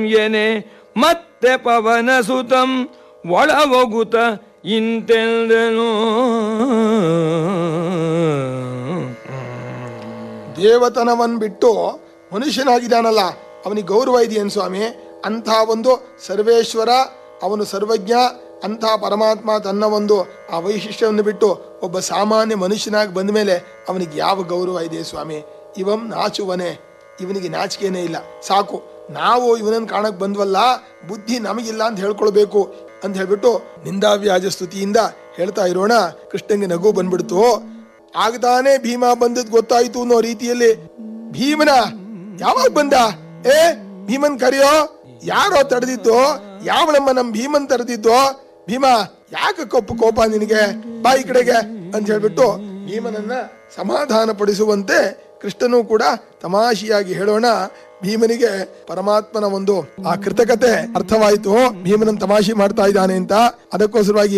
ಎನೆ ಮತ್ತೆ ಪವನ ಸುತಂ ಒಳ ಒಗುತ ಇಂತೆಂದನು ದೇವತನವನ್ ಬಿಟ್ಟು ಮನುಷ್ಯನಾಗಿದ್ದಾನಲ್ಲ ಅವನಿಗೆ ಗೌರವ ಇದೆಯೇನು ಸ್ವಾಮಿ ಅಂಥ ಒಂದು ಸರ್ವೇಶ್ವರ ಅವನು ಸರ್ವಜ್ಞ ಅಂಥ ಪರಮಾತ್ಮ ತನ್ನ ಒಂದು ಆ ವೈಶಿಷ್ಟ್ಯವನ್ನು ಬಿಟ್ಟು ಒಬ್ಬ ಸಾಮಾನ್ಯ ಮನುಷ್ಯನಾಗಿ ಬಂದ ಮೇಲೆ ಅವನಿಗೆ ಯಾವ ಗೌರವ ಇದೆ ಸ್ವಾಮಿ ಇವಂ ನಾಚುವನೆ ಇವನಿಗೆ ನಾಚಿಕೆನೇ ಇಲ್ಲ ಸಾಕು ನಾವು ಇವನನ್ನು ಕಾಣಕ್ ಬಂದ್ವಲ್ಲ ಬುದ್ಧಿ ನಮಗಿಲ್ಲ ಅಂತ ಹೇಳ್ಕೊಳ್ಬೇಕು ಅಂತ ಹೇಳ್ಬಿಟ್ಟು ನಿಂದಾವ್ಯಾಜ ಸ್ತುತಿಯಿಂದ ಹೇಳ್ತಾ ಇರೋಣ ಕೃಷ್ಣಂಗೆ ನಗು ಬಂದ್ಬಿಡ್ತು ಆಗತಾನೆ ಭೀಮ ಬಂದದ್ ಗೊತ್ತಾಯ್ತು ಅನ್ನೋ ರೀತಿಯಲ್ಲಿ ಭೀಮನ ಯಾವಾಗ ಬಂದ ಏ ಭೀಮನ್ ಕರೆಯೋ ಯಾರೋ ತಡೆದಿತ್ತು ಯಾವಳಮ್ಮ ನಮ್ ಭೀಮನ್ ತಡೆದಿತ್ತು ಭೀಮ ಯಾಕೆ ಕೊಪ್ಪು ಕೋಪ ನಿನಗೆ ಬಾ ಈ ಕಡೆಗೆ ಅಂತ ಹೇಳ್ಬಿಟ್ಟು ಭೀಮನನ್ನ ಸಮಾಧಾನ ಪಡಿಸುವಂತೆ ಕೃಷ್ಣನು ಕೂಡ ತಮಾಷೆಯಾಗಿ ಹೇಳೋಣ ಭೀಮನಿಗೆ ಪರಮಾತ್ಮನ ಒಂದು ಆ ಕೃತಕತೆ ಅರ್ಥವಾಯಿತು ಭೀಮನನ್ ತಮಾಷೆ ಮಾಡ್ತಾ ಇದ್ದಾನೆ ಅಂತ ಅದಕ್ಕೋಸ್ಕರವಾಗಿ